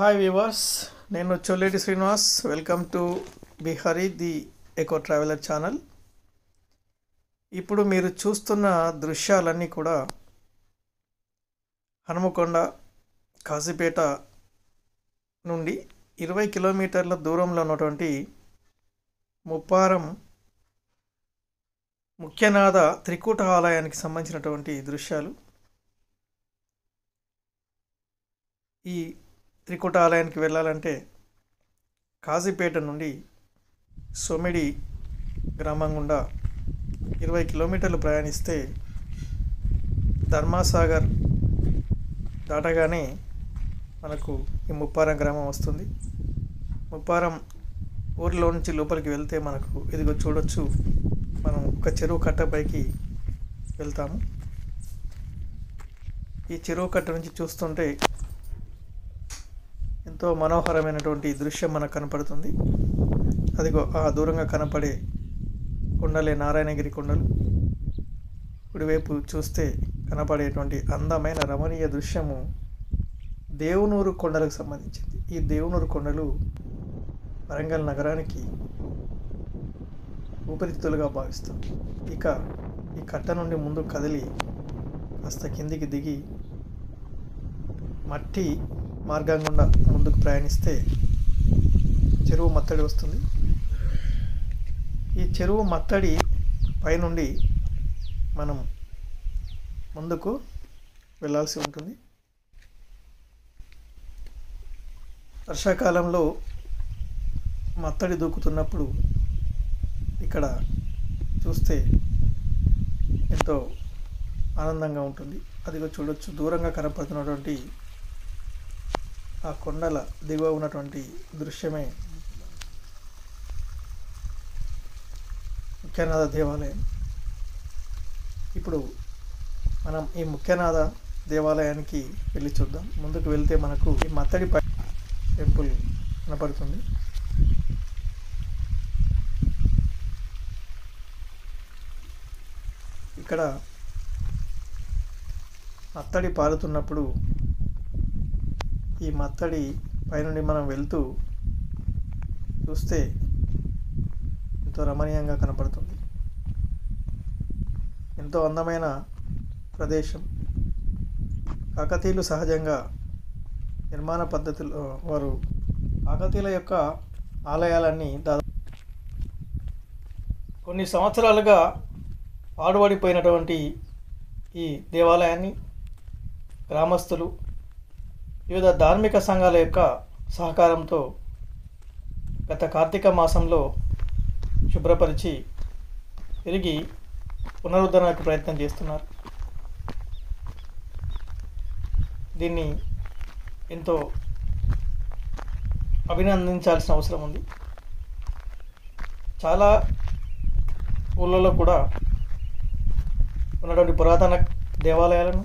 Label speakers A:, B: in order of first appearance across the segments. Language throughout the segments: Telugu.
A: హాయ్ వ్యూవర్స్ నేను Cholleti Srinivas welcome to Bihari the eco traveller channel ఇప్పుడు మీరు చూస్తున్న దృశ్యాలన్నీ కూడా హనుమకొండ కాజీపేట నుండి ఇరవై కిలోమీటర్ల దూరంలో ఉన్నటువంటి ముప్పారం ముఖ్యనాథ త్రికూట ఆలయానికి సంబంధించినటువంటి దృశ్యాలు ఈ త్రికుట ఆలయానికి వెళ్ళాలంటే కాజీపేట నుండి సొమిడి గ్రామం గుండా ఇరవై కిలోమీటర్లు ప్రయాణిస్తే ధర్మాసాగర్ దాటగానే మనకు ఈ ముప్పారం గ్రామం వస్తుంది ముప్పారం ఊరిలో నుంచి లోపలికి వెళ్తే మనకు ఇదిగో చూడొచ్చు మనం ఒక చెరువు కట్టపైకి వెళ్తాము ఈ చెరువు కట్ట నుంచి చూస్తుంటే ఎంతో మనోహరమైనటువంటి దృశ్యం మనకు కనపడుతుంది అదిగో ఆ దూరంగా కనపడే కొండలే నారాయణగిరి కొండలు కుడివైపు చూస్తే కనపడేటువంటి అందమైన రమణీయ దృశ్యము దేవునూరు కొండలకు సంబంధించింది ఈ దేవునూరు కొండలు వరంగల్ నగరానికి ఊపిరితిత్తులుగా భావిస్తాం ఇక ఈ కట్ట నుండి ముందు కదిలి కాస్త కిందికి దిగి మట్టి మార్గం గుండా ముందుకు ప్రయాణిస్తే చెరువు మత్తడి వస్తుంది ఈ చెరువు మత్తడి పైనుండి మనం ముందుకు వెళ్ళాల్సి ఉంటుంది వర్షాకాలంలో మత్తడి దూకుతున్నప్పుడు ఇక్కడ చూస్తే ఎంతో ఆనందంగా ఉంటుంది అదిగో చూడొచ్చు దూరంగా కనపడుతున్నటువంటి ఆ కొండల దిగువ ఉన్నటువంటి దృశ్యమే ముఖ్యనాథ దేవాలయం ఇప్పుడు మనం ఈ ముఖ్యనాథ దేవాలయానికి వెళ్ళి చూద్దాం ముందుకు వెళ్తే మనకు ఈ మత్తడి పై టెంపుల్ కనపడుతుంది ఇక్కడ మత్తడి పారుతున్నప్పుడు ఈ మత్తడి పైనుండి మనం వెళ్తూ చూస్తే ఎంతో రమణీయంగా కనపడుతుంది ఎంతో అందమైన ప్రదేశం కాకతీయులు సహజంగా నిర్మాణ పద్ధతిలో వారు కాకతీయుల యొక్క ఆలయాలన్నీ దాదాపు కొన్ని సంవత్సరాలుగా పాడుబడిపోయినటువంటి ఈ దేవాలయాన్ని గ్రామస్తులు వివిధ ధార్మిక సంఘాల యొక్క సహకారంతో గత కార్తీక మాసంలో శుభ్రపరిచి తిరిగి పునరుద్ధరణకు ప్రయత్నం చేస్తున్నారు దీన్ని ఎంతో అభినందించాల్సిన అవసరం ఉంది చాలా ఊళ్ళలో కూడా ఉన్నటువంటి పురాతన దేవాలయాలను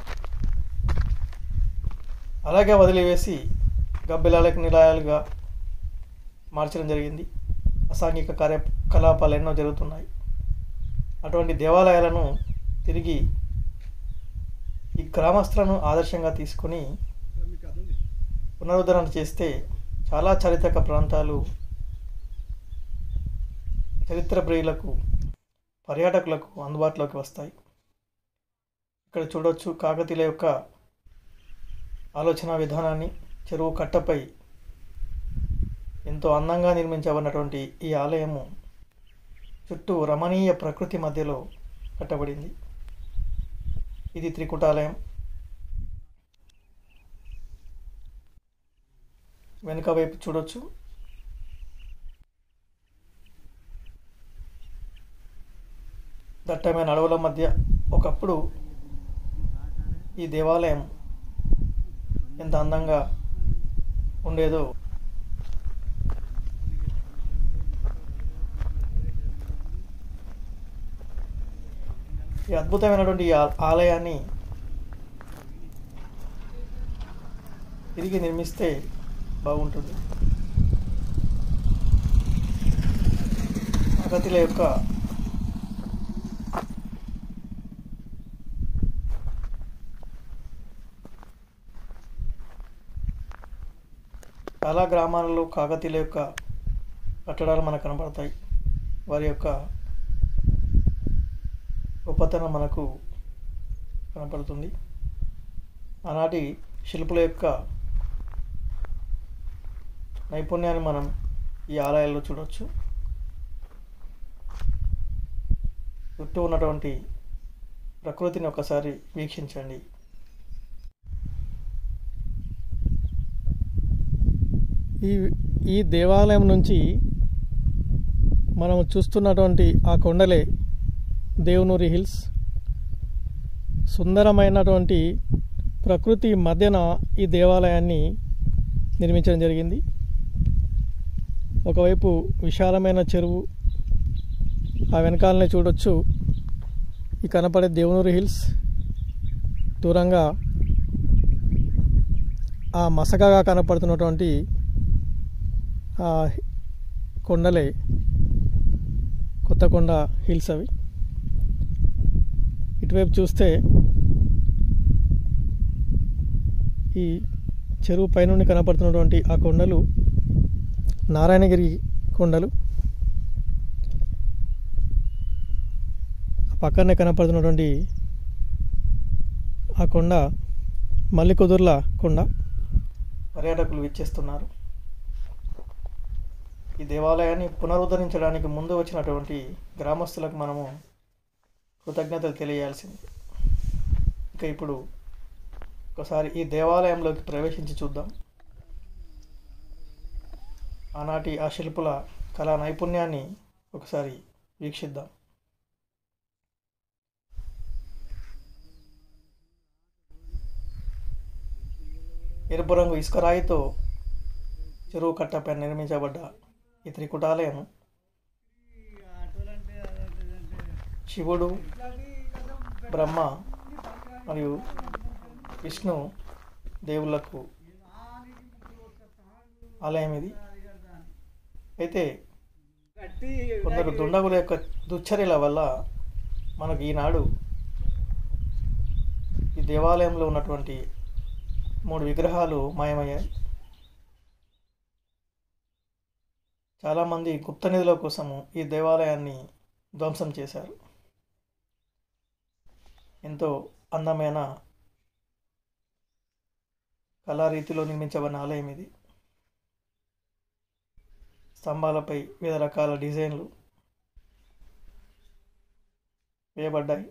A: అలాగే వదిలివేసి గబ్బిలాలకు నిలయాలుగా మార్చడం జరిగింది అసాంఘిక కార్యకలాపాలు ఎన్నో జరుగుతున్నాయి అటువంటి దేవాలయాలను తిరిగి ఈ గ్రామస్తులను ఆదర్శంగా తీసుకొని పునరుద్ధరణ చేస్తే చాలా చారిత్రక ప్రాంతాలు చరిత్ర ప్రియులకు పర్యాటకులకు అందుబాటులోకి వస్తాయి ఇక్కడ చూడవచ్చు కాకతీయుల యొక్క ఆలోచన విధానాన్ని చెరువు కట్టపై ఎంతో అందంగా నిర్మించబడినటువంటి ఈ ఆలయము చుట్టూ రమణీయ ప్రకృతి మధ్యలో కట్టబడింది ఇది త్రికుటాలయం వెనుక వైపు చూడొచ్చు దట్టమైన అడవుల మధ్య ఒకప్పుడు ఈ దేవాలయం ఎంత అందంగా ఉండేదో ఈ అద్భుతమైనటువంటి ఈ ఆ- ఆలయాన్ని తిరిగి నిర్మిస్తే బాగుంటుంది కాకతీయుల యొక్క చాలా గ్రామాలలో కాకతీయుల యొక్క కట్టడాలు మనకు కనబడతాయి వారి యొక్క గొప్పతనం మనకు కనపడుతుంది ఆనాటి శిల్పుల యొక్క నైపుణ్యాన్ని మనం ఈ ఆలయాల్లో చూడవచ్చు చుట్టూ ఉన్నటువంటి ప్రకృతిని ఒకసారి వీక్షించండి ఈ ఈ దేవాలయం నుంచి మనం చూస్తున్నటువంటి ఆ కొండలే దేవునూరి హిల్స్ సుందరమైనటువంటి ప్రకృతి మధ్యన ఈ దేవాలయాన్ని నిర్మించడం జరిగింది ఒకవైపు విశాలమైన చెరువు ఆ వెనకాలనే చూడొచ్చు ఈ కనపడే దేవునూరి హిల్స్ దూరంగా ఆ మసకగా కనపడుతున్నటువంటి ఆ కొండలే కొత్తకొండ హిల్స్ అవి ఇటువైపు చూస్తే ఈ చెరువు పైనుండి కనపడుతున్నటువంటి ఆ కొండలు నారాయణగిరి కొండలు పక్కనే కనపడుతున్నటువంటి ఆ కొండ మల్లికుదుర్ల కొండ పర్యాటకులు విచ్చేస్తున్నారు ఈ దేవాలయాన్ని పునరుద్ధరించడానికి ముందు వచ్చినటువంటి గ్రామస్తులకు మనము కృతజ్ఞతలు తెలియాల్సింది ఇక ఇప్పుడు ఒకసారి ఈ దేవాలయంలోకి ప్రవేశించి చూద్దాం ఆనాటి ఆ శిల్పుల కళా నైపుణ్యాన్ని ఒకసారి వీక్షిద్దాం ఎరుపు రంగు ఇసుక రాయితో చెరువు కట్టపై నిర్మించబడ్డ ఈ త్రికుటాలయం శివుడు బ్రహ్మ మరియు విష్ణు దేవుళ్ళకు ఆలయం ఇది అయితే కొందరు దుండగుల యొక్క దుశ్చర్యల వల్ల మనకు ఈనాడు ఈ దేవాలయంలో ఉన్నటువంటి మూడు విగ్రహాలు మాయమయ్యాయి చాలామంది గుప్త నిధుల కోసము ఈ దేవాలయాన్ని ధ్వంసం చేశారు ఎంతో అందమైన కళారీతిలో నిర్మించబడిన ఆలయం ఇది స్తంభాలపై వివిధ రకాల డిజైన్లు వేయబడ్డాయి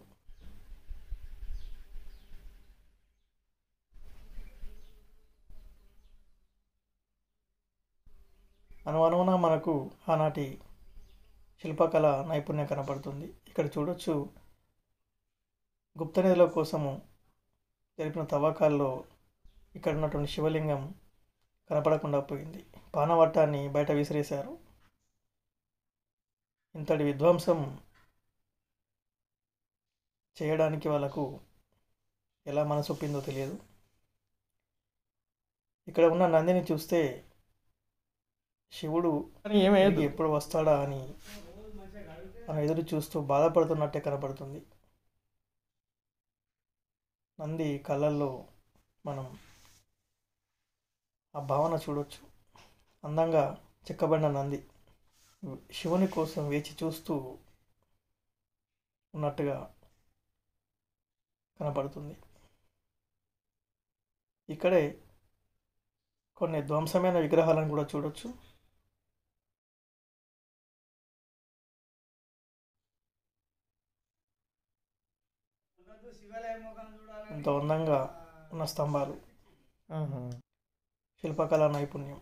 A: అనువనువున మనకు ఆనాటి శిల్పకళ నైపుణ్యం కనపడుతుంది ఇక్కడ చూడొచ్చు గుప్త నిధుల కోసము జరిపిన తవ్వకాల్లో ఇక్కడ ఉన్నటువంటి శివలింగం కనపడకుండా పోయింది పానవట్టాన్ని బయట విసిరేశారు ఇంతటి విధ్వంసం చేయడానికి వాళ్ళకు ఎలా మనసొప్పిందో తెలియదు ఇక్కడ ఉన్న నందిని చూస్తే శివుడు ఏమయ్యేది ఎప్పుడు వస్తాడా అని మనం ఎదురు చూస్తూ బాధపడుతున్నట్టే కనపడుతుంది నంది కళ్ళల్లో మనం ఆ భావన చూడొచ్చు అందంగా చెక్కబడిన నంది శివుని కోసం వేచి చూస్తూ ఉన్నట్టుగా కనపడుతుంది ఇక్కడే కొన్ని ధ్వంసమైన విగ్రహాలను కూడా చూడొచ్చు ఎంతో అందంగా ఉన్న స్తంభాలు శిల్పకళా నైపుణ్యం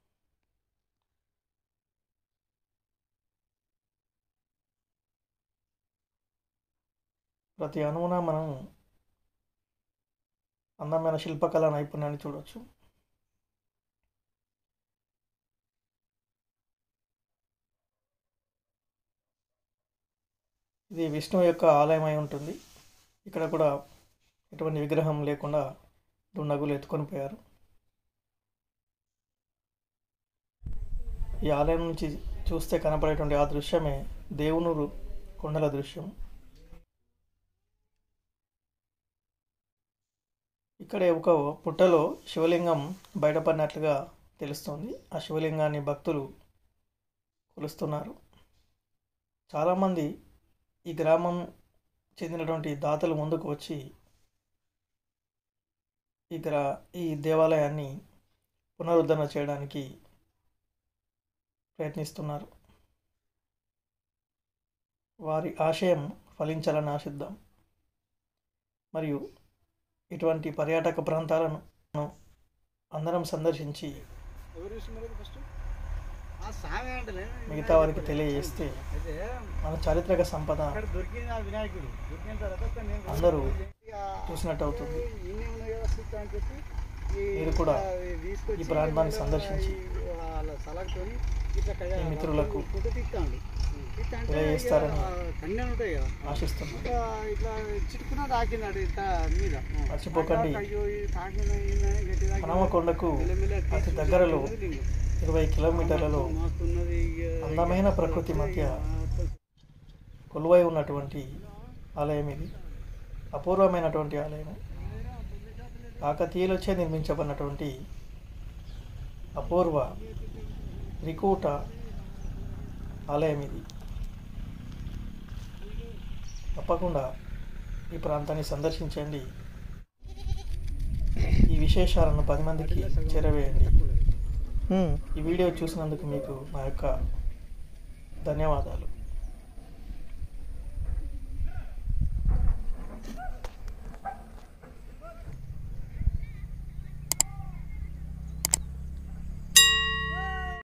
A: ప్రతి అణువున మనం అందమైన శిల్పకళా నైపుణ్యాన్ని చూడవచ్చు ఇది విష్ణువు యొక్క ఆలయం అయి ఉంటుంది ఇక్కడ కూడా ఎటువంటి విగ్రహం లేకుండా దుండగులు ఎత్తుకొని పోయారు ఈ ఆలయం నుంచి చూస్తే కనపడేటువంటి ఆ దృశ్యమే దేవునూరు కొండల దృశ్యం ఇక్కడే ఒక పుట్టలో శివలింగం బయటపడినట్లుగా తెలుస్తోంది ఆ శివలింగాన్ని భక్తులు కొలుస్తున్నారు చాలామంది ఈ గ్రామం చెందినటువంటి దాతలు ముందుకు వచ్చి ఈ గ్రా ఈ దేవాలయాన్ని పునరుద్ధరణ చేయడానికి ప్రయత్నిస్తున్నారు వారి ఆశయం ఫలించాలని ఆశిద్దాం మరియు ఇటువంటి పర్యాటక ప్రాంతాలను అందరం సందర్శించి
B: ఎవరు చూస్తున్నారు ఫస్ట్ ఆ సామె అంటలే
A: మిగతా వారికి తెలియజేస్తే
B: అయితే
A: మన చారిత్రక సంపద
B: అక్కడ దొరికింది ఆ వినాయకుడు దొరికిన తర్వాత అక్కడ నేను
A: అందరూ
B: ఇక
A: చూసినట్టు అవుతుంది
B: ఇన్ని ఉన్నాయి కదా సీత అని చెప్పి ఈ-
A: మీరు కూడా
B: ఇట్లా తీసుకొచ్చి
A: ఈ ప్రాంతాన్ని
B: వీళ్ళ
A: సందర్శించి
B: వాళ్ళ సలకుతోని ఇట్లా కయ్య-
A: మీ మిత్రులకు
B: ఫోటో తీస్తాండు తీస్తా అంటే
A: తెలియజేస్తారని
B: ఇక ఆ కన్యలు ఉంటాయి కదా
A: ఆశిస్తున్నాను
B: ఇట్లా ఇట్లా చిట్టుకున్న తాకినాడు ఇట్లా మీద
A: మర్చిపోకండి.
B: అయ్యో ఈ తాకిన ఈయన గట్టి తాకిన.
A: పనమకొండకు
B: మెల్లమెల్ల
A: అతి
B: తీసి
A: దగ్గరలో
B: ఉన్నది లింగం.
A: ఇరవై కిలోమీటర్లలో
B: మస్తున్నది ఇక
A: అందమైన ప్రకృతి మధ్య కొలువై ఉన్నటువంటి ఆలయం ఇది అపూర్వమైనటువంటి ఆలయం కాకతీయులచే నిర్మించబడినటువంటి అపూర్వ త్రికూట ఆలయం ఇది తప్పకుండా ఈ ప్రాంతాన్ని సందర్శించండి ఈ విశేషాలను పది మందికి చేరవేయండి ఈ వీడియో చూసినందుకు మీకు మా యొక్క ధన్యవాదాలు